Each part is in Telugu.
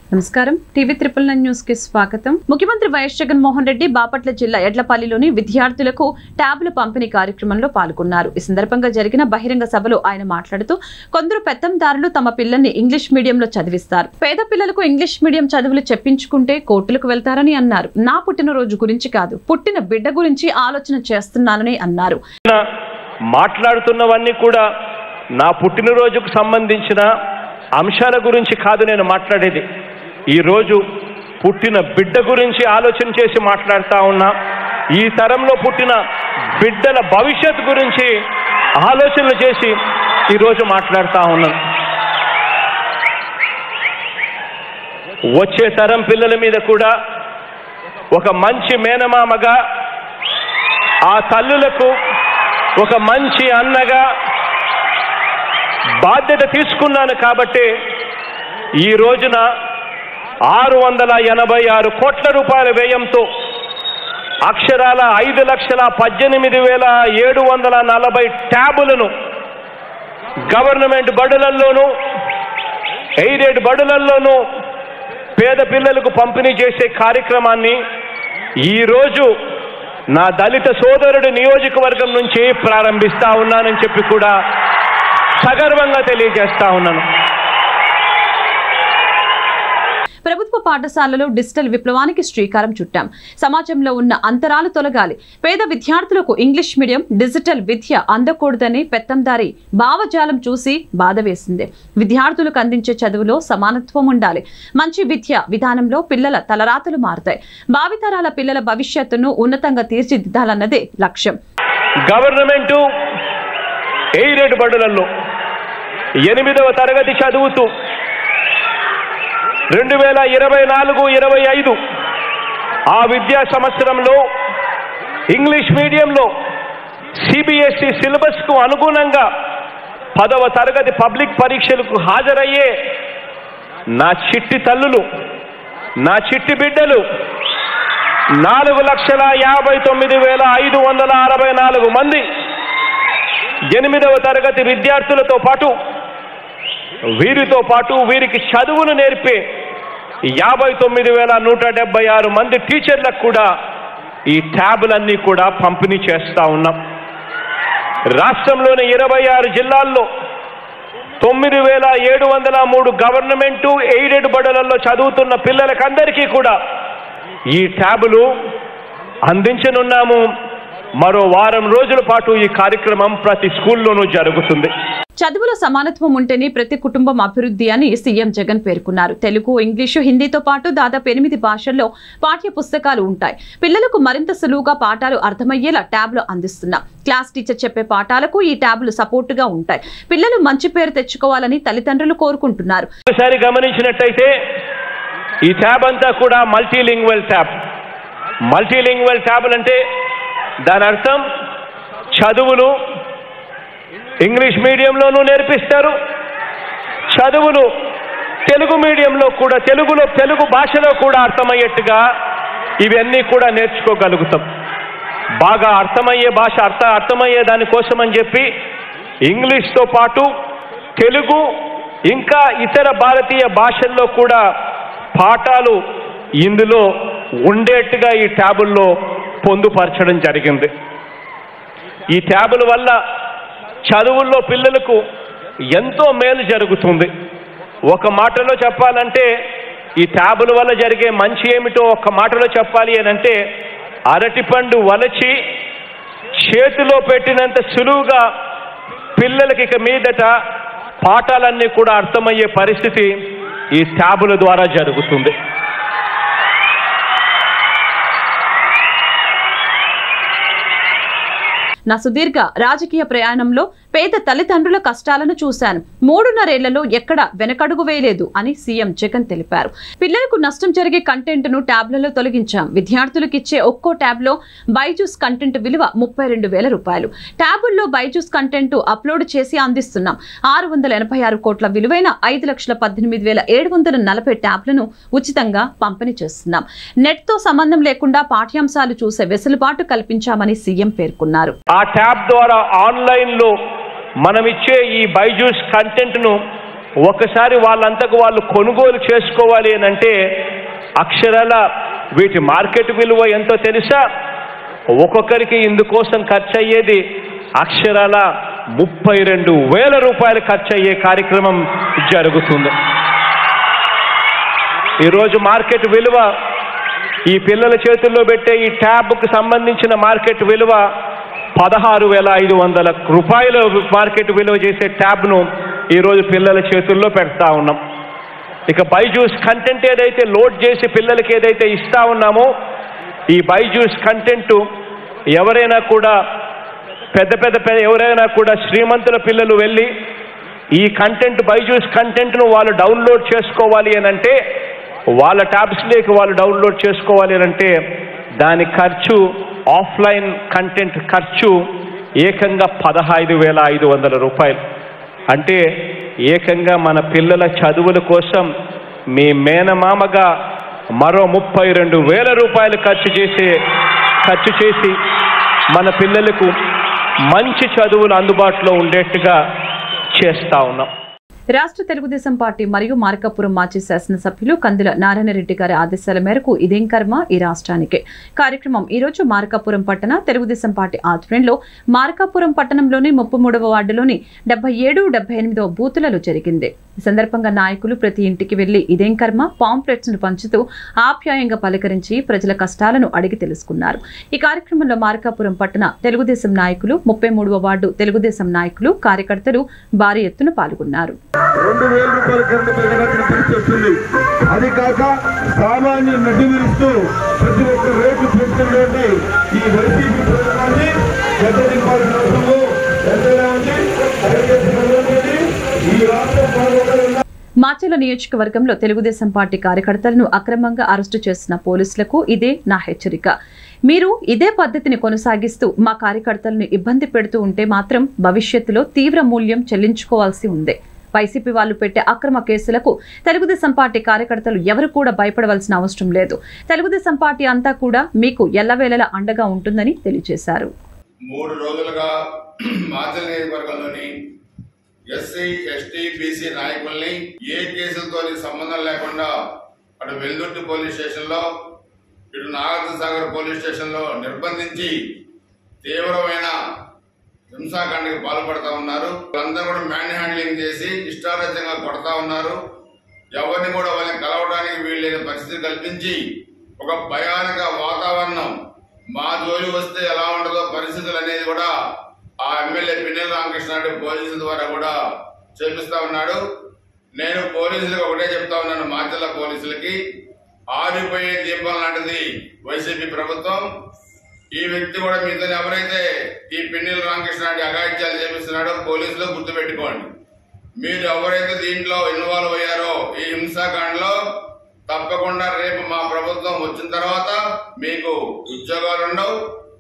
నమస్కారం టీవీ త్రిపుల్ నైన్ న్యూస్ కి స్వాగతం ముఖ్యమంత్రి వైఎస్ జగన్మోహన్ రెడ్డి బాపట్ల జిల్లా ఎడ్లపల్లిలోని విద్యార్థులకు ట్యాబ్లు పంపిణీ కార్యక్రమంలో పాల్గొన్నారు ఈ సందర్భంగా జరిగిన బహిరంగ సభలో ఆయన మాట్లాడుతూ కొందరు పెత్తందారులు తమ పిల్లల్ని ఇంగ్లీష్ మీడియంలో చదివిస్తారు పేద పిల్లలకు ఇంగ్లీష్ మీడియం చదువులు చెప్పించుకుంటే కోర్టులకు వెళ్తారని అన్నారు నా పుట్టినరోజు గురించి కాదు పుట్టిన బిడ్డ గురించి ఆలోచన చేస్తున్నానని అన్నారు మాట్లాడుతున్నవన్నీ కూడా నా పుట్టినరోజుకు సంబంధించిన అంశాల గురించి కాదు నేను మాట్లాడేది ఈరోజు పుట్టిన బిడ్డ గురించి ఆలోచన చేసి మాట్లాడుతా ఉన్నా ఈ తరంలో పుట్టిన బిడ్డల భవిష్యత్ గురించి ఆలోచనలు చేసి ఈరోజు మాట్లాడుతా ఉన్నాను వచ్చే తరం పిల్లల మీద కూడా ఒక మంచి మేనమామగా ఆ తల్లులకు ఒక మంచి అన్నగా బాధ్యత తీసుకున్నాను కాబట్టి ఈ రోజున ఆరు వందల ఎనభై ఆరు కోట్ల రూపాయల వ్యయంతో అక్షరాల ఐదు లక్షల పద్దెనిమిది వేల ఏడు వందల నలభై ట్యాబులను గవర్నమెంట్ బడులల్లోనూ ఎయిడెడ్ బడులల్లోనూ పేద పిల్లలకు పంపిణీ చేసే కార్యక్రమాన్ని ఈరోజు నా దళిత సోదరుడి నియోజకవర్గం నుంచి ప్రారంభిస్తా ఉన్నానని చెప్పి కూడా సగర్వంగా తెలియజేస్తా ఉన్నాను ప్రభుత్వ పాఠశాలలో డిజిటల్ విప్లవానికి శ్రీకారం చుట్టాం సమాజంలో ఉన్న అంతరాలు తొలగాలి పేద విద్యార్థులకు ఇంగ్లీష్ మీడియం డిజిటల్ విద్య అందకూడదని పెత్తందారి భావజాలం చూసి బాధ వేసింది విద్యార్థులకు అందించే చదువులో సమానత్వం ఉండాలి మంచి విద్య విధానంలో పిల్లల తలరాతలు మారుతాయి భావితరాల పిల్లల భవిష్యత్తును ఉన్నతంగా తీర్చిదిద్దాలన్నదే లక్ష్యం గవర్నమెంటు ఎయిడెడ్ బడులలో ఎనిమిదవ తరగతి చదువుతూ రెండు వేల ఇరవై నాలుగు ఇరవై ఐదు ఆ విద్యా సంవత్సరంలో ఇంగ్లీష్ మీడియంలో సిబిఎస్ఈ సిలబస్కు అనుగుణంగా పదవ తరగతి పబ్లిక్ పరీక్షలకు హాజరయ్యే నా చిట్టి తల్లులు నా చిట్టి బిడ్డలు నాలుగు లక్షల యాభై తొమ్మిది వేల ఐదు వందల అరవై నాలుగు మంది ఎనిమిదవ తరగతి విద్యార్థులతో పాటు వీరితో పాటు వీరికి చదువులు నేర్పే యాభై తొమ్మిది వేల నూట డెబ్బై ఆరు మంది టీచర్లకు కూడా ఈ ట్యాబులన్నీ కూడా పంపిణీ చేస్తా ఉన్నాం రాష్ట్రంలోని ఇరవై ఆరు జిల్లాల్లో తొమ్మిది వేల ఏడు వందల మూడు గవర్నమెంటు ఎయిడెడ్ బడులలో చదువుతున్న పిల్లలకందరికీ కూడా ఈ ట్యాబులు అందించనున్నాము మరో వారం రోజుల పాటు ఈ కార్యక్రమం ప్రతి స్కూల్లోనూ జరుగుతుంది చదువుల సమానత్వం ఉంటేనే ప్రతి కుటుంబం అభివృద్ధి అని సీఎం జగన్ పేర్కొన్నారు తెలుగు ఇంగ్లీషు హిందీతో పాటు దాదాపు ఎనిమిది భాషల్లో పాఠ్య పుస్తకాలు ఉంటాయి పిల్లలకు మరింత సులువుగా పాఠాలు అర్థమయ్యేలా ట్యాబ్లు అందిస్తున్నాం క్లాస్ టీచర్ చెప్పే పాఠాలకు ఈ ట్యాబ్లు సపోర్టుగా ఉంటాయి పిల్లలు మంచి పేరు తెచ్చుకోవాలని తల్లిదండ్రులు కోరుకుంటున్నారు ఒకసారి గమనించినట్టయితే ఈ ట్యాబ్ అంతా కూడా మల్టీలింగ్వల్ ట్యాబ్ మల్టీలింగ్వల్ ట్యాబులు అంటే దాని అర్థం చదువులు ఇంగ్లీష్ మీడియంలోనూ నేర్పిస్తారు చదువులు తెలుగు మీడియంలో కూడా తెలుగులో తెలుగు భాషలో కూడా అర్థమయ్యేట్టుగా ఇవన్నీ కూడా నేర్చుకోగలుగుతాం బాగా అర్థమయ్యే భాష అర్థ అర్థమయ్యే దానికోసం అని చెప్పి ఇంగ్లీష్తో పాటు తెలుగు ఇంకా ఇతర భారతీయ భాషల్లో కూడా పాఠాలు ఇందులో ఉండేట్టుగా ఈ ట్యాబుల్లో పొందుపరచడం జరిగింది ఈ ట్యాబుల వల్ల చదువుల్లో పిల్లలకు ఎంతో మేలు జరుగుతుంది ఒక మాటలో చెప్పాలంటే ఈ ట్యాబుల వల్ల జరిగే మంచి ఏమిటో ఒక మాటలో చెప్పాలి అని అంటే అరటిపండు వలచి చేతిలో పెట్టినంత సులువుగా పిల్లలకి ఇక మీదట పాఠాలన్నీ కూడా అర్థమయ్యే పరిస్థితి ఈ ట్యాబుల ద్వారా జరుగుతుంది నా సుదీర్ఘ రాజకీయ ప్రయాణంలో పేద తల్లిదండ్రుల కష్టాలను చూశాను మూడున్నరేళ్లలో ఎక్కడ వెనకడుగు వేయలేదు అని సీఎం జగన్ తెలిపారు పిల్లలకు నష్టం జరిగే కంటెంట్ ను ట్యాబ్లలో తొలగించాం విద్యార్థులకు ఇచ్చే ఒక్కో ట్యాబ్ లో బైజూస్ కంటెంట్ విలువ ముప్పై రెండు వేల రూపాయలు ట్యాబుల్లో బైజూస్ కంటెంట్ అప్లోడ్ చేసి అందిస్తున్నాం ఆరు వందల ఎనభై ఆరు కోట్ల విలువైన ఐదు లక్షల పద్దెనిమిది వేల ఏడు వందల నలభై ట్యాబ్లను ఉచితంగా పంపిణీ చేస్తున్నాం నెట్ తో సంబంధం లేకుండా పాఠ్యాంశాలు చూసే వెసులుబాటు కల్పించామని సీఎం పేర్కొన్నారు ఆ ట్యాబ్ ద్వారా ఆన్లైన్లో మనం ఇచ్చే ఈ బైజూస్ కంటెంట్ను ఒకసారి వాళ్ళంతకు వాళ్ళు కొనుగోలు చేసుకోవాలి అని అంటే అక్షరాల వీటి మార్కెట్ విలువ ఎంతో తెలుసా ఒక్కొక్కరికి ఇందుకోసం ఖర్చు అయ్యేది అక్షరాల ముప్పై రెండు వేల రూపాయలు ఖర్చు అయ్యే కార్యక్రమం జరుగుతుంది ఈరోజు మార్కెట్ విలువ ఈ పిల్లల చేతుల్లో పెట్టే ఈ ట్యాబ్కు సంబంధించిన మార్కెట్ విలువ పదహారు వేల ఐదు వందల రూపాయలు మార్కెట్ విలువ చేసే ట్యాబ్ను ఈరోజు పిల్లల చేతుల్లో పెడతా ఉన్నాం ఇక బైజూస్ కంటెంట్ ఏదైతే లోడ్ చేసి పిల్లలకి ఏదైతే ఇస్తా ఉన్నామో ఈ బైజూస్ కంటెంట్ ఎవరైనా కూడా పెద్ద పెద్ద పెద్ద ఎవరైనా కూడా శ్రీమంతుల పిల్లలు వెళ్ళి ఈ కంటెంట్ బైజూస్ కంటెంట్ను వాళ్ళు డౌన్లోడ్ చేసుకోవాలి అని అంటే వాళ్ళ ట్యాబ్స్లోకి వాళ్ళు డౌన్లోడ్ చేసుకోవాలి అని అంటే దాని ఖర్చు ఆఫ్లైన్ కంటెంట్ ఖర్చు ఏకంగా పదహైదు వేల ఐదు వందల రూపాయలు అంటే ఏకంగా మన పిల్లల చదువుల కోసం మీ మేనమామగా మరో ముప్పై రెండు వేల రూపాయలు ఖర్చు చేసే ఖర్చు చేసి మన పిల్లలకు మంచి చదువులు అందుబాటులో ఉండేట్టుగా చేస్తా ఉన్నాం రాష్ట్ర తెలుగుదేశం పార్టీ మరియు మార్కాపురం మాజీ శాసనసభ్యులు కందుల నారాయణరెడ్డి గారి ఆదేశాల మేరకు ఇదేం కర్మ ఈ రాష్ట్రానికి కార్యక్రమం ఈ రోజు మార్కాపురం పట్టణ తెలుగుదేశం పార్టీ ఆధ్వర్యంలో మార్కాపురం పట్టణంలోని ముప్పై మూడవ వార్డులోని డెబ్బై ఏడు డెబ్బై ఎనిమిదవ బూతులలో జరిగింది ఈ సందర్భంగా నాయకులు ప్రతి ఇంటికి వెళ్లి ఇదేం కర్మ పాంప్లెట్స్ ను పంచుతూ ఆప్యాయంగా పలకరించి ప్రజల కష్టాలను అడిగి తెలుసుకున్నారు ఈ కార్యక్రమంలో మార్కాపురం పట్టణ తెలుగుదేశం నాయకులు ముప్పై మూడవ వార్డు తెలుగుదేశం నాయకులు కార్యకర్తలు భారీ ఎత్తున పాల్గొన్నారు రెండు వేల రూపాయల కరెంటు పెరగడానికి పరిస్థితి వస్తుంది అది కాక సామాన్య నడ్డి విరుస్తూ ప్రతి ఒక్క రేటు పెంచినటువంటి ఈ వైసీపీ ప్రభుత్వాన్ని గద్దెదింపాల్సిన అవసరంలో ఎంతైనా ఉంది దయచేసి గమనించండి. ఈ రాష్ట్ర బాగోగులు మాచల నియోజకవర్గంలో తెలుగుదేశం పార్టీ కార్యకర్తలను అక్రమంగా అరెస్టు చేసిన పోలీసులకు ఇదే నా హెచ్చరిక మీరు ఇదే పద్ధతిని కొనసాగిస్తూ మా కార్యకర్తలను ఇబ్బంది పెడుతూ ఉంటే మాత్రం భవిష్యత్తులో తీవ్ర మూల్యం చెల్లించుకోవాల్సి ఉంది వైసీపీ వాళ్ళు పెట్టే అక్రమ కేసులకు తెలుగుదేశం పార్టీ కార్యకర్తలు ఎవరు కూడా భయపడవలసిన అవసరం లేదు తెలుగుదేశం పార్టీ అంతా కూడా మీకు ఎల్లవేళలా అండగా ఉంటుందని తెలియజేశారు మూడు రోజులుగా మాచల్ నియోజకవర్గంలోని ఎస్సీ ఎస్టీ బీసీ నాయకుల్ని ఏ కేసులతో సంబంధం లేకుండా అటు వెల్దుర్తి పోలీస్ స్టేషన్ లో ఇటు నాగార్జున సాగర్ పోలీస్ స్టేషన్ లో నిర్బంధించి తీవ్రమైన హింసాకాండకి పాల్పడతా ఉన్నారు వాళ్ళందరూ కూడా మ్యాన్ హ్యాండ్లింగ్ చేసి ఇష్టారాజ్యంగా కొడతా ఉన్నారు ఎవరిని కూడా వాళ్ళని కలవడానికి వీళ్ళని పరిస్థితి కల్పించి ఒక భయానక వాతావరణం మా జోలి వస్తే ఎలా ఉండదో పరిస్థితులు అనేది కూడా ఆ ఎమ్మెల్యే పిన్నెల రామకృష్ణారెడ్డి పోలీసుల ద్వారా కూడా చేపిస్తా ఉన్నాడు నేను పోలీసులకు ఒకటే చెప్తా ఉన్నాను మాచల్ల పోలీసులకి ఆరిపోయే దీపం లాంటిది వైసీపీ ప్రభుత్వం ఈ వ్యక్తి కూడా మీతో ఎవరైతే ఈ పిన్నెల రామకృష్ణారెడ్డి అఘాయిత్యాలు చేపిస్తున్నాడో పోలీసులు గుర్తుపెట్టుకోండి మీరు ఎవరైతే దీంట్లో ఇన్వాల్వ్ అయ్యారో ఈ హింసాకాండలో తప్పకుండా రేపు మా ప్రభుత్వం వచ్చిన తర్వాత మీకు ఉద్యోగాలు ఉండవు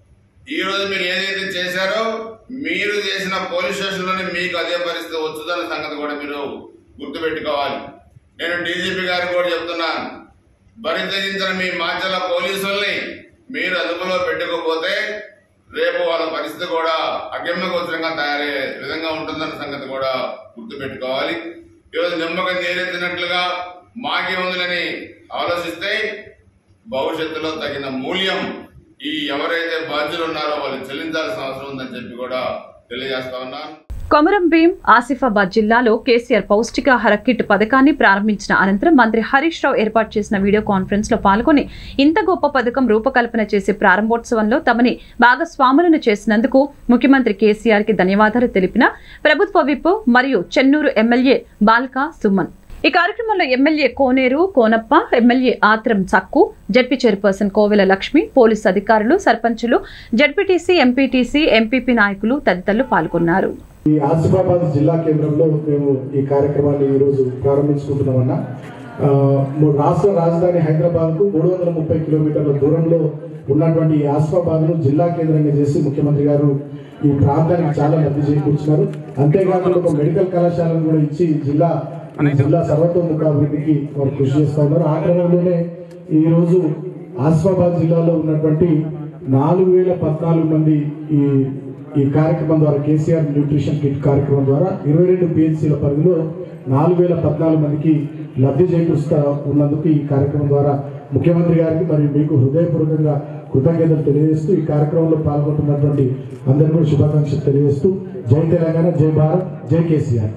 ఈ రోజు మీరు ఏదైతే చేశారో మీరు చేసిన పోలీస్ స్టేషన్లోనే మీకు అదే పరిస్థితి వచ్చుదన్న సంగతి కూడా మీరు గుర్తుపెట్టుకోవాలి నేను డీజీపీ గారికి కూడా చెప్తున్నాను బరితెగించిన మీ మాచల పోలీసుల్ని మీరు అదుపులో పెట్టుకోకపోతే రేపు వాళ్ళ పరిస్థితి కూడా అగమ్యగోచరంగా తయారయ్యే విధంగా ఉంటుందన్న సంగతి కూడా గుర్తుపెట్టుకోవాలి ఈరోజు నిమ్మకం నీరెత్తినట్లుగా మాకే ఉందని ఆలోచిస్తే భవిష్యత్తులో తగిన మూల్యం ఈ ఎవరైతే బాధ్యులు ఉన్నారో వాళ్ళు చెల్లించాల్సిన అవసరం ఉందని చెప్పి కూడా తెలియజేస్తా ఉన్నాను కొమరం భీం ఆసిఫాబాద్ జిల్లాలో కేసీఆర్ పౌష్టికాహార కిట్ పథకాన్ని ప్రారంభించిన అనంతరం మంత్రి హరీష్ రావు ఏర్పాటు చేసిన వీడియో కాన్ఫరెన్స్ లో పాల్గొని ఇంత గొప్ప పథకం రూపకల్పన చేసే ప్రారంభోత్సవంలో తమని భాగస్వాములను చేసినందుకు ముఖ్యమంత్రి కేసీఆర్ కి ధన్యవాదాలు తెలిపిన ప్రభుత్వ విప్ మరియు చెన్నూరు ఎమ్మెల్యే బాల్కా సుమన్ ఈ కార్యక్రమంలో MLA Koneru Konappa MLA Athram Chakku ZP chairperson Kovela Lakshmi police అధికారులు సర్పంచులు జడ్పీటీసీ ఎంపీటీసీ ఎంపీపీ నాయకులు తదితరులు పాల్గొన్నారు ఈ ఆసిఫాబాద్ జిల్లా కేంద్రంలో మేము ఈ కార్యక్రమాన్ని ఈరోజు ప్రారంభించుకుంటున్నామన్నా ఆ, ము- రాష్ట్ర రాజధాని హైదరాబాద్కు మూడు వందల ముప్పై కిలోమీటర్ల దూరంలో ఉన్నటువంటి ఈ ఆసిఫాబాద్ను జిల్లా కేంద్రంగా చేసి ముఖ్యమంత్రి గారు ఈ ప్రాంతానికి చాలా లబ్ధి చేకూర్చున్నారు అంతేకాకుండా ఒక మెడికల్ కళాశాలను కూడా ఇచ్చి జిల్లా ఈ జిల్లా సర్వతోముఖ అభివృద్ధికి వారు కృషి చేస్తా ఉన్నారు ఆ క్రమంలోనే ఈ రోజు ఆసిఫాబాద్ జిల్లాలో ఉన్నటువంటి నాలుగు వేల పద్నాలుగు మంది ఈ ఈ కార్యక్రమం ద్వారా కేసీఆర్ న్యూట్రిషన్ కిట్ కార్యక్రమం ద్వారా ఇరవై రెండు పిఎన్సీల పరిధిలో నాలుగు వేల పద్నాలుగు మందికి లబ్ధి చేకూరుస్తా ఉన్నందుకు ఈ కార్యక్రమం ద్వారా ముఖ్యమంత్రి గారికి మరియు మీకు హృదయపూర్వకంగా కృతజ్ఞతలు తెలియజేస్తూ ఈ కార్యక్రమంలో పాల్గొంటున్నటువంటి అందరికీ కూడా శుభాకాంక్షలు తెలియజేస్తూ జై తెలంగాణ జై భారత్ జై కేసీఆర్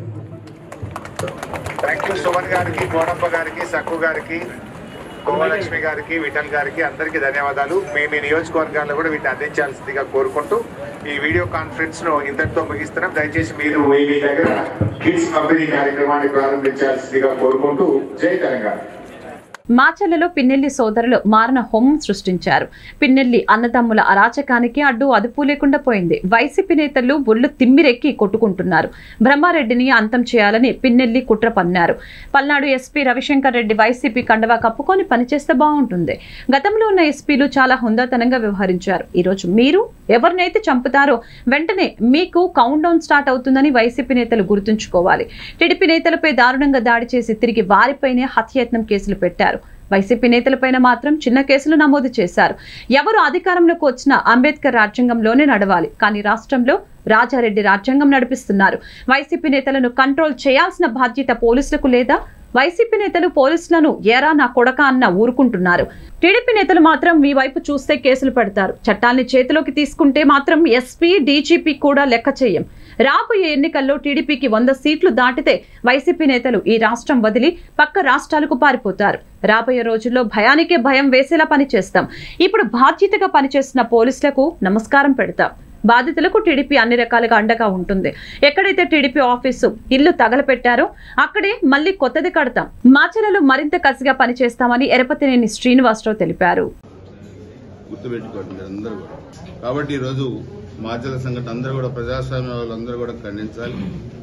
థ్యాంక్ యూ సుమన్ గారికి కోనప్ప గారికి సక్కు గారికి గోవలక్ష్మి గారికి విఠల్ గారికి అందరికీ ధన్యవాదాలు మీ మీ నియోజకవర్గాల్లో కూడా వీటిని అందించాల్సిందిగా కోరుకుంటూ ఈ వీడియో కాన్ఫరెన్స్ ను ఇంతటితో ముగిస్తున్నాం దయచేసి మీరు మీ మీ దగ్గర కిడ్స్ పంపిణీ కార్యక్రమాన్ని ప్రారంభించాల్సిందిగా కోరుకుంటూ జై తెలంగాణ మాచర్లలో పిన్నెల్లి సోదరులు మారణ హోమం సృష్టించారు పిన్నెల్లి అన్నదమ్ముల అరాచకానికి అడ్డు అదుపు లేకుండా పోయింది వైసీపీ నేతలు ఒళ్ళు తిమ్మిరెక్కి కొట్టుకుంటున్నారు బ్రహ్మారెడ్డిని అంతం చేయాలని పిన్నెల్లి కుట్ర పన్నారు పల్నాడు ఎస్పీ రవిశంకర్ రెడ్డి వైసీపీ కండవా కప్పుకొని పనిచేస్తే బాగుంటుంది గతంలో ఉన్న ఎస్పీలు చాలా హుందాతనంగా వ్యవహరించారు ఈరోజు మీరు ఎవరినైతే చంపుతారో వెంటనే మీకు కౌంట్ డౌన్ స్టార్ట్ అవుతుందని వైసీపీ నేతలు గుర్తుంచుకోవాలి టీడీపీ నేతలపై దారుణంగా దాడి చేసి తిరిగి వారిపైనే హత్యయత్నం కేసులు పెట్టారు వైసీపీ నేతలపైన మాత్రం చిన్న కేసులు నమోదు చేశారు ఎవరు అధికారంలోకి వచ్చినా అంబేద్కర్ రాజ్యాంగంలోనే నడవాలి కానీ రాష్ట్రంలో రాజారెడ్డి రాజ్యాంగం నడిపిస్తున్నారు వైసీపీ నేతలను కంట్రోల్ చేయాల్సిన బాధ్యత పోలీసులకు లేదా వైసీపీ నేతలు పోలీసులను ఏరా నా కొడక అన్న ఊరుకుంటున్నారు టీడీపీ నేతలు మాత్రం మీ వైపు చూస్తే కేసులు పెడతారు చట్టాల్ని చేతిలోకి తీసుకుంటే మాత్రం ఎస్పీ డీజీపీ కూడా లెక్క చేయం రాబోయే ఎన్నికల్లో టీడీపీకి వంద సీట్లు దాటితే వైసీపీ నేతలు ఈ రాష్ట్రం వదిలి పక్క రాష్ట్రాలకు పారిపోతారు రాబోయే రోజుల్లో భయానికే భయం వేసేలా పనిచేస్తాం ఇప్పుడు బాధ్యతగా పనిచేస్తున్న పోలీసులకు నమస్కారం పెడతాం బాధితులకు టీడీపీ అన్ని రకాలుగా అండగా ఉంటుంది ఎక్కడైతే టీడీపీ ఆఫీసు ఇల్లు తగలపెట్టారో అక్కడే మళ్ళీ కొత్తది కడతాం మాచలలో మరింత కసిగా పనిచేస్తామని ఎరపతినేని శ్రీనివాసరావు తెలిపారు గుర్తుపెట్టుకోండి మీరు అందరూ కూడా కాబట్టి ఈరోజు మాధ్యమ సంఘటన అందరూ కూడా ప్రజాస్వామ్య వాళ్ళందరూ కూడా ఖండించాలి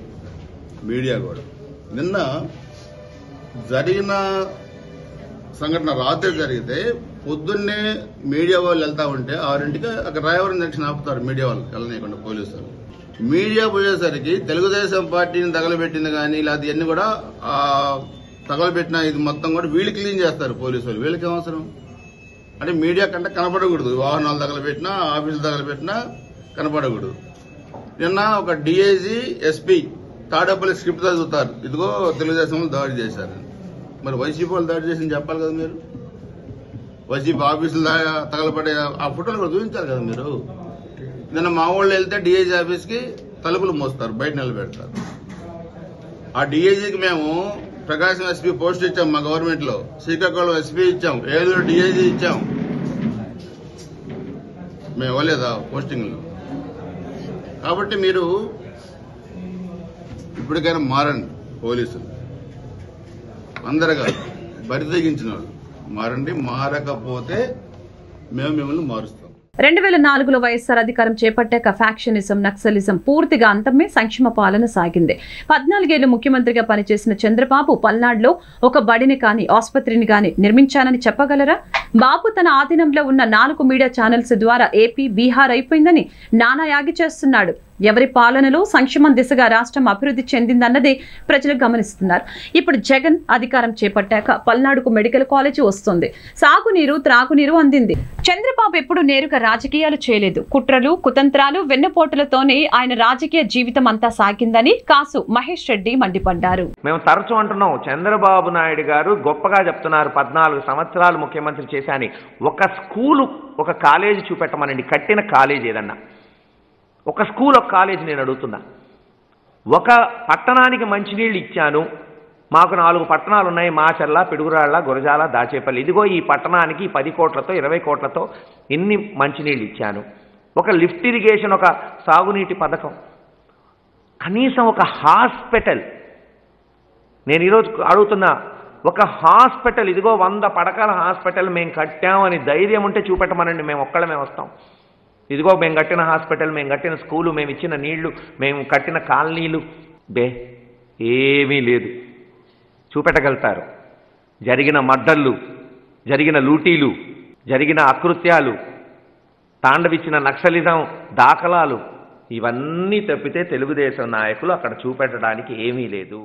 మీడియా కూడా నిన్న జరిగిన సంఘటన రాత్రి జరిగితే పొద్దున్నే మీడియా వాళ్ళు వెళ్తా ఉంటే ఆరింటికి అక్కడ రాయవరం జంక్షన్ ఆపుతారు మీడియా వాళ్ళు వెళ్ళనీయకుండా పోలీసులు మీడియా పోయేసరికి తెలుగుదేశం పార్టీని తగలబెట్టింది కానీ లేదా ఇవన్నీ కూడా ఆ, తగలబెట్టిన ఇది మొత్తం కూడా వీళ్ళు క్లీన్ చేస్తారు పోలీసులు వీళ్ళకి ఏం అవసరం అంటే మీడియా కంటే కనపడకూడదు వాహనాలు తగలబెట్టినా ఆఫీసులు తగలబెట్టినా కనపడకూడదు నిన్న ఒక డిఐజీ ఎస్పీ తాడేపల్లి స్క్రిప్ట్ చదువుతారు ఇదిగో తెలుగుదేశం వాళ్ళు దాడి చేశారు మరి వైసీపీ వాళ్ళు దాడి చేసింది చెప్పాలి కదా మీరు వైసీపీ ఆఫీసులు దా- తగలబడే ఆ ఫోటోలు కూడా చూపించారు కదా మీరు నిన్న మా వాళ్ళు వెళ్తే డిఐజీ ఆఫీస్కి తలుపులు మోస్తారు బయట నిలబెడతారు ఆ డిఐజీకి మేము ప్రకాశం ఎస్పీ పోస్ట్ ఇచ్చాం మా గవర్నమెంట్ లో శ్రీకాకుళం ఎస్పీ ఇచ్చాం ఏలూరు డిఐజీ ఇచ్చాం మేము ఇవ్వలేదా పోస్టింగ్లు కాబట్టి మీరు ఇప్పటికైనా మారండి పోలీసులు అందరుగా బరి తెగించిన వాళ్ళు మారండి మారకపోతే మేము మిమ్మల్ని మారుస్తాం రెండు వేల నాలుగులో వైఎస్ఆర్ అధికారం చేపట్టాక ఫ్యాక్షనిజం నక్సలిజం పూర్తిగా అంతమే సంక్షేమ పాలన సాగింది పద్నాలుగేళ్లు ముఖ్యమంత్రిగా పనిచేసిన చంద్రబాబు పల్నాడులో ఒక బడిని కానీ ఆసుపత్రిని కానీ నిర్మించానని చెప్పగలరా బాబు తన ఆధీనంలో ఉన్న నాలుగు మీడియా ఛానల్స్ ద్వారా ఏపీ బీహార్ అయిపోయిందని నానా యాగి చేస్తున్నాడు ఎవరి పాలనలో సంక్షేమం దిశగా రాష్ట్రం అభివృద్ధి చెందిందన్నదే ప్రజలు గమనిస్తున్నారు ఇప్పుడు జగన్ అధికారం చేపట్టాక పల్నాడుకు మెడికల్ కాలేజీ వస్తుంది సాగునీరు త్రాగునీరు అందింది చంద్రబాబు ఎప్పుడు నేరుగా రాజకీయాలు చేయలేదు కుట్రలు కుతంత్రాలు వెన్నుపోటులతోనే ఆయన రాజకీయ జీవితం అంతా సాగిందని కాసు మహేష్ రెడ్డి మండిపడ్డారు మేము తరచూ అంటున్నాం చంద్రబాబు నాయుడు గారు గొప్పగా చెప్తున్నారు పద్నాలుగు సంవత్సరాలు ముఖ్యమంత్రి చేశాని ఒక స్కూలు ఒక కాలేజీ చూపెట్టమనండి కట్టిన కాలేజీ ఏదన్నా ఒక స్కూల్ ఒక కాలేజీ నేను అడుగుతున్నా ఒక పట్టణానికి మంచినీళ్ళు ఇచ్చాను మాకు నాలుగు పట్టణాలు ఉన్నాయి మాచర్ల పిడుగురాళ్ళ గురజాల దాచేపల్లి ఇదిగో ఈ పట్టణానికి పది కోట్లతో ఇరవై కోట్లతో ఇన్ని మంచినీళ్ళు ఇచ్చాను ఒక లిఫ్ట్ ఇరిగేషన్ ఒక సాగునీటి పథకం కనీసం ఒక హాస్పిటల్ నేను ఈరోజు అడుగుతున్నా ఒక హాస్పిటల్ ఇదిగో వంద పడకల హాస్పిటల్ మేము కట్టామని ధైర్యం ఉంటే చూపెట్టమనండి మేము ఒక్కళ్ళమే వస్తాం ఇదిగో మేము కట్టిన హాస్పిటల్ మేము కట్టిన స్కూలు మేము ఇచ్చిన నీళ్లు మేము కట్టిన కాలనీలు బే ఏమీ లేదు చూపెట్టగలుగుతారు జరిగిన మద్దళ్ళు జరిగిన లూటీలు జరిగిన అకృత్యాలు తాండవిచ్చిన నక్సలిజం దాఖలాలు ఇవన్నీ తప్పితే తెలుగుదేశం నాయకులు అక్కడ చూపెట్టడానికి ఏమీ లేదు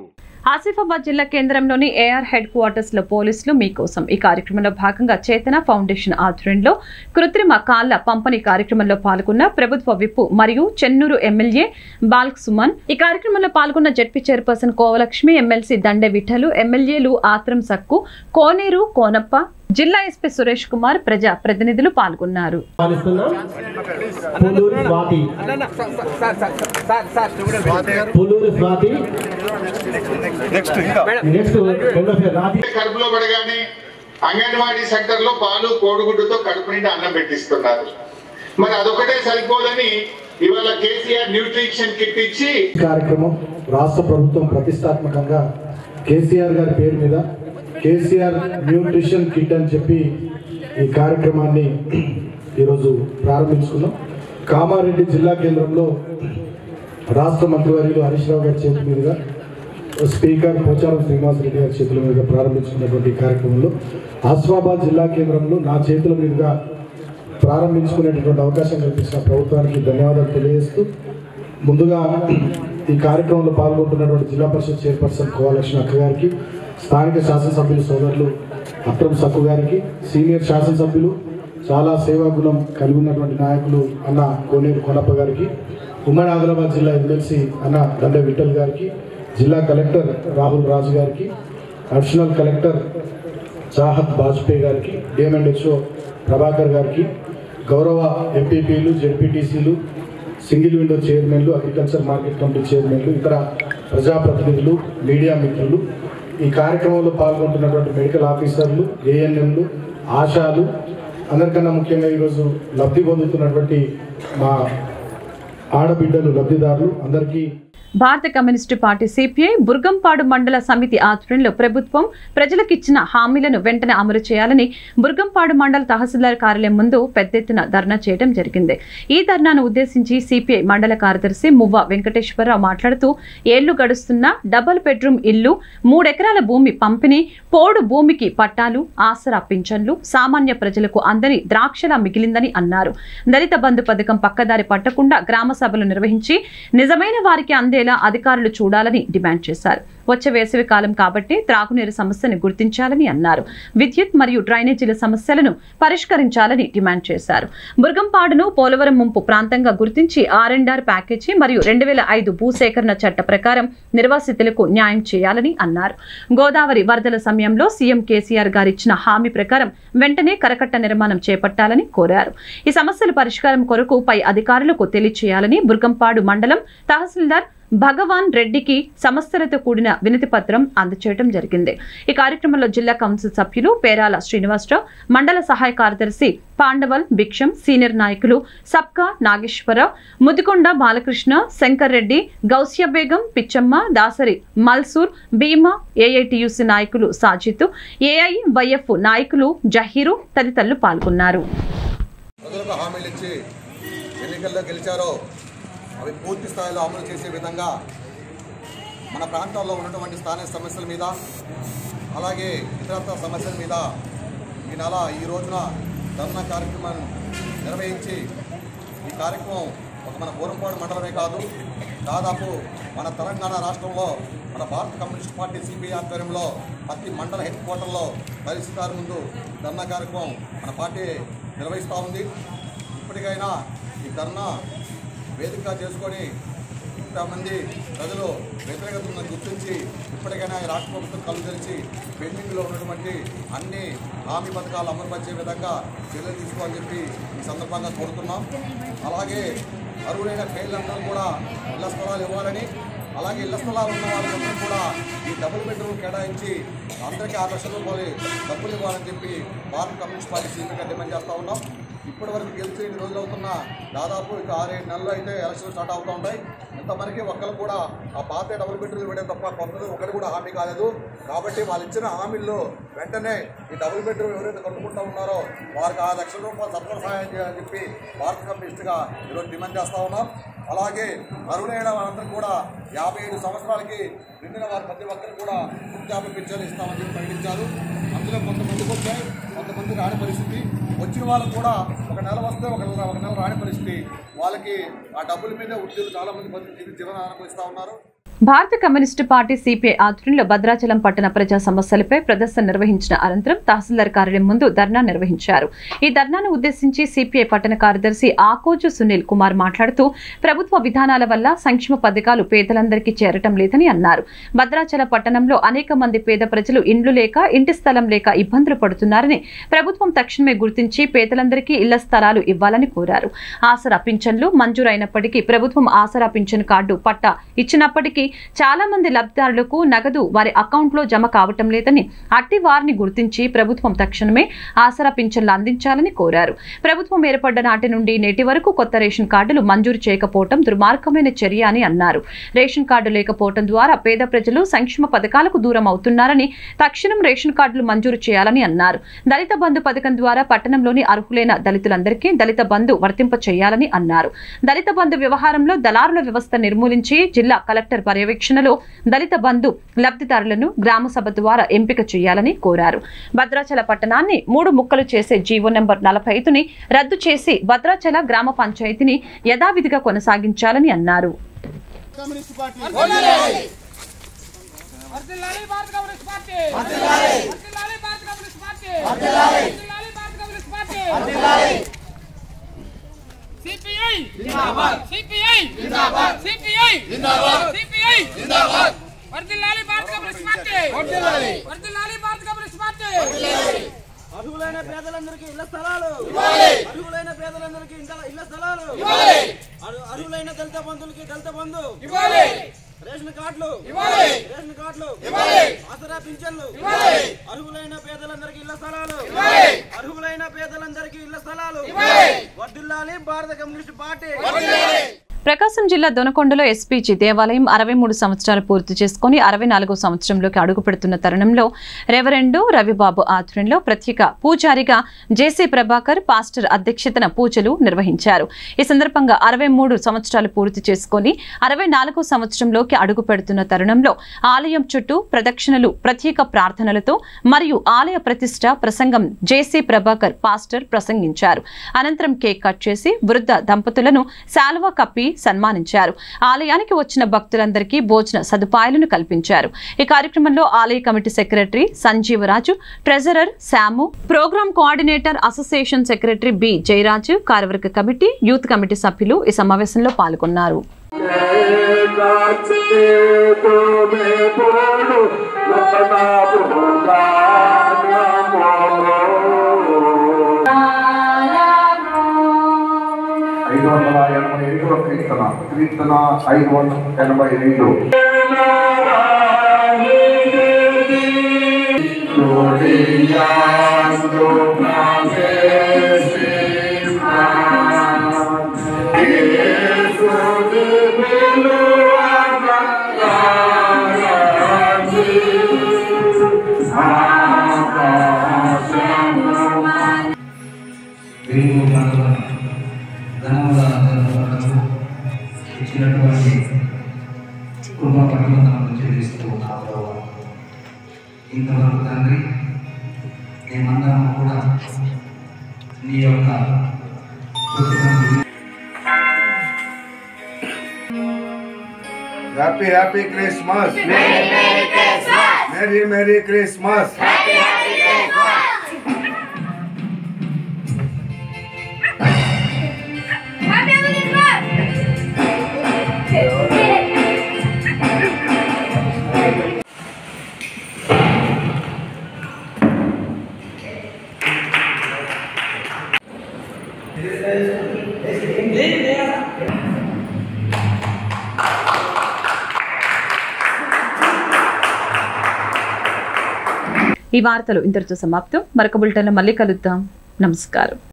ఆసిఫాబాద్ జిల్లా కేంద్రంలోని ఏఆర్ హెడ్ క్వార్టర్స్ లో పోలీసులు మీకోసం ఈ కార్యక్రమంలో భాగంగా చేతన ఫౌండేషన్ ఆధ్వర్యంలో కృత్రిమ కాళ్ల పంపిణీ కార్యక్రమంలో పాల్గొన్న ప్రభుత్వ విప్పు మరియు చెన్నూరు ఎమ్మెల్యే బాల్క్ సుమన్ ఈ కార్యక్రమంలో పాల్గొన్న ZP chairperson Kovalakshmi MLC Dande Vithalu ఎమ్మెల్యేలు ఆత్రం సక్కు కోనేరు కోనప్ప జిల్లా ఎస్పీ సురేష్ కుమార్ ప్రజా ప్రతినిధులు పాల్గొన్నారు పాలిస్తున్నాం పులూరు స్వాతి పులూరు స్వాతి నెక్స్ట్ రెండో పేరు రాధి కడుపులో పడగానే అంగన్వాడీ సెంటర్ లో పాలు కోడిగుడ్డుతో కడుపు నిండి అన్నం పెట్టిస్తున్నారు మరి అదొకటే సరిపోదని ఇవాళ కేసీఆర్ న్యూట్రిషన్ కిట్ ఇచ్చి ఈ కార్యక్రమం రాష్ట్ర ప్రభుత్వం ప్రతిష్టాత్మకంగా కేసీఆర్ గారి పేరు మీద కేసీఆర్ న్యూట్రిషన్ కిట్ అని చెప్పి ఈ కార్యక్రమాన్ని ఈరోజు ప్రారంభించుకున్నాం కామారెడ్డి జిల్లా కేంద్రంలో రాష్ట్ర మంత్రివర్యులు హరీష్ రావు గారి చేతి మీదుగా స్పీకర్ పోచారం శ్రీనివాసరెడ్డి గారి చేతుల మీదుగా ప్రారంభించుకున్నటువంటి ఈ కార్యక్రమంలో ఆసిఫాబాద్ జిల్లా కేంద్రంలో నా చేతుల మీదుగా ప్రారంభించుకునేటటువంటి అవకాశం కల్పించిన ప్రభుత్వానికి ధన్యవాదాలు తెలియజేస్తూ ముందుగా ఈ కార్యక్రమంలో పాల్గొంటున్నటువంటి జిల్లా పరిషత్ చైర్పర్సన్ కోవాలక్ష్మి అక్క గారికి స్థానిక శాసనసభ్యులు సోదరులు అక్రమ్ సక్కు గారికి సీనియర్ శాసనసభ్యులు చాలా సేవా గుణం కలిగి ఉన్నటువంటి నాయకులు అన్న కోనేరు కొనప్ప గారికి ఉమ్మడి ఆదిలాబాద్ జిల్లా ఎమ్మెల్సీ అన్న దండ విఠల్ గారికి జిల్లా కలెక్టర్ రాహుల్ రాజు గారికి అడిషనల్ కలెక్టర్ చాహత్ బాజ్పేయి గారికి డిఎంఎండ్హెచ్ఓ ప్రభాకర్ గారికి గౌరవ ఎంపీపీలు జెడ్పీటీసీలు సింగిల్ విండో చైర్మన్లు అగ్రికల్చర్ మార్కెట్ కమిటీ చైర్మన్లు ఇతర ప్రజాప్రతినిధులు మీడియా మిత్రులు ఈ కార్యక్రమంలో పాల్గొంటున్నటువంటి మెడికల్ ఆఫీసర్లు ఏఎన్ఎంలు ఆశాలు అందరికన్నా ముఖ్యంగా ఈరోజు లబ్ధి పొందుతున్నటువంటి మా ఆడబిడ్డలు లబ్ధిదారులు అందరికీ భారత కమ్యూనిస్టు పార్టీ సిపిఐ బుర్గంపాడు మండల సమితి ఆధ్వర్యంలో ప్రభుత్వం ప్రజలకిచ్చిన హామీలను వెంటనే అమలు చేయాలని బుర్గంపాడు మండల తహసీల్దార్ కార్యాలయం ముందు పెద్ద ఎత్తున ధర్నా చేయడం జరిగింది ఈ ధర్నాను ఉద్దేశించి సిపిఐ మండల కార్యదర్శి మువ్వ వెంకటేశ్వరరావు మాట్లాడుతూ ఏళ్లు గడుస్తున్న డబుల్ బెడ్రూమ్ ఇల్లు మూడెకరాల భూమి పంపిణీ పోడు భూమికి పట్టాలు ఆసరా పింఛన్లు సామాన్య ప్రజలకు అందని ద్రాక్షలా మిగిలిందని అన్నారు దళిత బంధు పథకం పక్కదారి పట్టకుండా గ్రామ సభలు నిర్వహించి నిజమైన వారికి అందేలా అధికారులు చూడాలని డిమాండ్ చేశారు వచ్చే వేసవి కాలం కాబట్టి త్రాగునీరు సమస్యను గుర్తించాలని అన్నారు విద్యుత్ మరియు డ్రైనేజీల సమస్యలను పరిష్కరించాలని డిమాండ్ చేశారు బుర్గంపాడును పోలవరం ముంపు ప్రాంతంగా గుర్తించి ఆర్ అండ్ ఆర్ ప్యాకేజీ మరియు రెండు వేల ఐదు భూసేకరణ చట్ట ప్రకారం నిర్వాసితులకు న్యాయం చేయాలని అన్నారు గోదావరి వరదల సమయంలో సీఎం కేసీఆర్ గారిచ్చిన హామీ ప్రకారం వెంటనే కరకట్ట నిర్మాణం చేపట్టాలని కోరారు ఈ సమస్యల పరిష్కారం కొరకు పై అధికారులకు తెలియచేయాలని బుర్గంపాడు మండలం తహసీల్దార్ భగవాన్ రెడ్డికి సమస్యలతో కూడిన వినతి పత్రం అందచేయడం జరిగింది ఈ కార్యక్రమంలో జిల్లా కౌన్సిల్ సభ్యులు పేరాల శ్రీనివాసరావు మండల సహాయ కార్యదర్శి పాండవల్ భిక్షం సీనియర్ నాయకులు సబ్కా నాగేశ్వరరావు ముదికొండ బాలకృష్ణ శంకర్ రెడ్డి గౌసియా బేగం పిచ్చమ్మ దాసరి మల్సూర్ భీమా ఏఐటియుసి నాయకులు సాజిత్ ఏఐవైఎఫ్ నాయకులు జహీరు తదితరులు పాల్గొన్నారు ప్రజలకు హామీలు ఇచ్చి ఎన్నికల్లో గెలిచారో అవి పూర్తి స్థాయిలో అమలు చేసే విధంగా మన ప్రాంతాల్లో ఉన్నటువంటి స్థానిక సమస్యల మీద అలాగే ఇతరత్ర సమస్యల మీద ఈ నెల ఈ రోజున ధర్నా కార్యక్రమాన్ని నిర్వహించి ఈ కార్యక్రమం ఒక మన బోరంపాడు మండలమే కాదు దాదాపు మన తెలంగాణ రాష్ట్రంలో మన భారత కమ్యూనిస్ట్ పార్టీ సిపిఐ ఆధ్వర్యంలో ప్రతి మండల హెడ్ క్వార్టర్లో తహసీల్దార్ ముందు ధర్నా కార్యక్రమం మన పార్టీ నిర్వహిస్తూ ఉంది ఇప్పటికైనా ఈ ధర్నా వేదికగా చేసుకొని ఇంతమంది ప్రజలు వ్యతిరేకతను గుర్తించి ఇప్పటికైనా ఈ రాష్ట్ర ప్రభుత్వం కళ్ళు తెరిచి పెండింగ్లో ఉన్నటువంటి అన్ని హామీ పథకాలు అమలుపరిచే విధంగా చర్యలు తీసుకోవాలని చెప్పి ఈ సందర్భంగా కోరుతున్నాం అలాగే అరువులైన పేర్లందరూ కూడా ఇళ్ల స్థలాలు ఇవ్వాలని అలాగే ఇళ్ల స్థలాలు ఉన్న వాళ్ళందరూ కూడా ఈ డబుల్ బెడ్రూమ్ కేటాయించి అందరికీ ఆరు లక్షల రూపాయలు డబ్బులు ఇవ్వాలని చెప్పి భారత కమ్యూనిస్ట్ పార్టీ సీపీగా డిమాండ్ చేస్తూ ఉన్నాం ఇప్పటి వరకు గెలిచి ఎన్ని రోజులు అవుతున్నా దాదాపు ఇక ఆరేడు నెలలు అయితే ఎలక్షన్లు స్టార్ట్ అవుతూ ఉంటాయి ఇంతవరకు ఒక్కరు కూడా ఆ పాత డబుల్ బెడ్రూమ్ ఇవ్వడం తప్ప కొత్తది ఒకటి కూడా హామీ కాలేదు కాబట్టి వాళ్ళు ఇచ్చిన హామీల్లో వెంటనే ఈ డబుల్ బెడ్రూమ్ ఎవరైతే కట్టుకుంటూ ఉన్నారో వారికి ఆ లక్షల రూపాయలు సత్వర సహాయం చేయాలని చెప్పి భారత కమ్యూనిస్ట్గా ఈరోజు డిమాండ్ చేస్తూ ఉన్నాం అలాగే అరుణైన వారందరూ కూడా యాభై ఐదు సంవత్సరాలకి నిండిన వారు ప్రతి ఒక్కరు కూడా వృద్ధాప్య పింఛన్లు ఇస్తామని చెప్పి ప్రకటించారు అందులో కొంతమందికి వచ్చాయి కొంతమంది రాని పరిస్థితి వచ్చిన వాళ్ళకు కూడా ఒక నెల వస్తే ఒక నెల ఒక నెల రాని పరిస్థితి వాళ్ళకి ఆ డబ్బుల మీద ఉద్యోగులు చాలా మంది మంది జీవనాన్ని అనుభవిస్తూ ఉన్నారు భారత కమ్యూనిస్టు పార్టీ సిపిఐ ఆధ్వర్యంలో భద్రాచలం పట్టణ ప్రజా సమస్యలపై ప్రదర్శన నిర్వహించిన అనంతరం తహసీల్దార్ కార్యాలయం ముందు ధర్నా నిర్వహించారు ఈ ధర్నాను ఉద్దేశించి సిపిఐ పట్టణ కార్యదర్శి ఆకోజు సునీల్ కుమార్ మాట్లాడుతూ ప్రభుత్వ విధానాల వల్ల సంక్షేమ పథకాలు పేదలందరికీ చేరటం లేదని అన్నారు భద్రాచల పట్టణంలో అనేక మంది పేద ప్రజలు ఇండ్లు లేక ఇంటి స్థలం లేక ఇబ్బందులు పడుతున్నారని ప్రభుత్వం తక్షణమే గుర్తించి పేదలందరికీ ఇళ్ల స్థలాలు ఇవ్వాలని కోరారు ఆసరా పింఛన్లు మంజూరైనప్పటికీ ప్రభుత్వం ఆసరా పింఛన్ కార్డు పట్టా ఇచ్చినప్పటికీ చాలా మంది లబ్ధిదారులకు నగదు వారి అకౌంట్లో జమ కావటం లేదని అట్టి వారిని గుర్తించి ప్రభుత్వం తక్షణమే ఆసరా పింఛన్లు అందించాలని కోరారు ప్రభుత్వం ఏర్పడ్డ నాటి నుండి నేటి వరకు కొత్త రేషన్ కార్డులు మంజూరు చేయకపోవటం దుర్మార్గమైన చర్య అని అన్నారు రేషన్ కార్డు లేకపోవటం ద్వారా పేద ప్రజలు సంక్షేమ పథకాలకు దూరం అవుతున్నారని తక్షణం రేషన్ కార్డులు మంజూరు చేయాలని అన్నారు దళిత బంధు పథకం ద్వారా పట్టణంలోని అర్హులైన దళితులందరికీ దళిత బంధు వర్తింప చేయాలని అన్నారు దళిత బంధు వ్యవహారంలో దళారుల వ్యవస్థ నిర్మూలించి జిల్లా కలెక్టర్ పర్యవేక్షణలో దళిత బంధు లబ్ధిదారులను గ్రామ సభ ద్వారా ఎంపిక చేయాలని కోరారు భద్రాచల పట్టణాన్ని మూడు ముక్కలు చేసే జీవో నెంబర్ నలభై ఐదుని రద్దు చేసి భద్రాచల గ్రామ పంచాయతీని యథావిధిగా కొనసాగించాలని అన్నారు వర్ధిల్లాలి భారత కమ్యూనిస్ట్ పార్టీ వర్ధిల్లాలి వర్ధిల్లాలి భారత కమ్యూనిస్ట్ పార్టీ వర్ధిల్లాలి వర్ధిల్లాలి భారత కమ్యూనిస్ట్ పార్టీ వర్ధిల్లాలి సిపిఐ జిందాబాద్ సిపిఐ జిందాబాద్ సిపిఐ జిందాబాద్ సిపిఐ జిందాబాద్ వర్ధిల్లాలి భారత కమ్యూనిస్ట్ పార్టీ వర్ధిల్లాలి వర్ధిల్లాలి భారత కమ్యూనిస్ట్ పార్టీ వర్ధిల్లాలి అర్హులైన పేదలందరికీ ఇళ్ల స్థలాలు ఇవ్వాలి. అర్హులైన పేదలందరికీ ఇంట- ఇళ్ల స్థలాలు ఇవ్వాలి. అర్హు- అర్హులైన దళిత బంధువులకి దళిత బంధు ఇవ్వాలి. రేషన్ కార్డులు ఇవ్వాలి. రేషన్ కార్డులు ఇవ్వాలి. ఆసరా పింఛన్లు ఇవ్వాలి. అర్హులైన పేదలందరికీ ఇళ్ల స్థలాలు ఇవ్వాలి. అర్హులైన పేదలందరికీ ఇళ్ల స్థలాలు ఇవ్వాలి. వర్ధిల్లాలి భారత కమ్యూనిస్ట్ పార్టీ ప్రకాశం జిల్లా దొనకొండలో ఎస్పీజీ దేవాలయం అరవై మూడు సంవత్సరాలు పూర్తి చేసుకుని అరవై నాలుగో సంవత్సరంలోకి అడుగు పెడుతున్న తరుణంలో రెవరెండు రవిబాబు ఆధ్వర్యంలో ప్రత్యేక పూజారిగా జేసీ ప్రభాకర్ పాస్టర్ అధ్యక్షతన పూజలు నిర్వహించారు ఈ సందర్భంగా అరవై మూడు సంవత్సరాలు పూర్తి చేసుకుని అరవై నాలుగో సంవత్సరంలోకి అడుగు పెడుతున్న తరుణంలో ఆలయం చుట్టూ ప్రదక్షిణలు ప్రత్యేక ప్రార్థనలతో మరియు ఆలయ ప్రతిష్ట ప్రసంగం జేసీ ప్రభాకర్ పాస్టర్ ప్రసంగించారు అనంతరం కేక్ కట్ చేసి వృద్ధ దంపతులను శాలువా కప్పి సన్మానించారు ఆలయానికి వచ్చిన భక్తులందరికీ భోజన సదుపాయాలను కల్పించారు ఈ కార్యక్రమంలో ఆలయ committee secretary Sanjeevaraju treasurer Samu programme coordinator association secretary B Jayaraju కార్యవర్గ కమిటీ యూత్ కమిటీ సభ్యులు ఈ సమావేశంలో పాల్గొన్నారు ఐదు వందల ఎనభై ఐదులో కీర్తన కీర్తన ఐదు వందల ఎనభై ఐదు వెలుగు పండుగ ధనముల ధనములకు ఇచ్చినటువంటి కృప పట్టుదలను చెల్లిస్తూ ఉన్నాము ఇంతవరకు తండ్రి మేమందరం కూడా నీ యొక్క కృపను happy happy Christmas merry merry Christmas ఈ వార్తలు ఇంతటితో సమాప్తం మరొక బులెటిన్లో మళ్ళీ కలుద్దాం నమస్కారం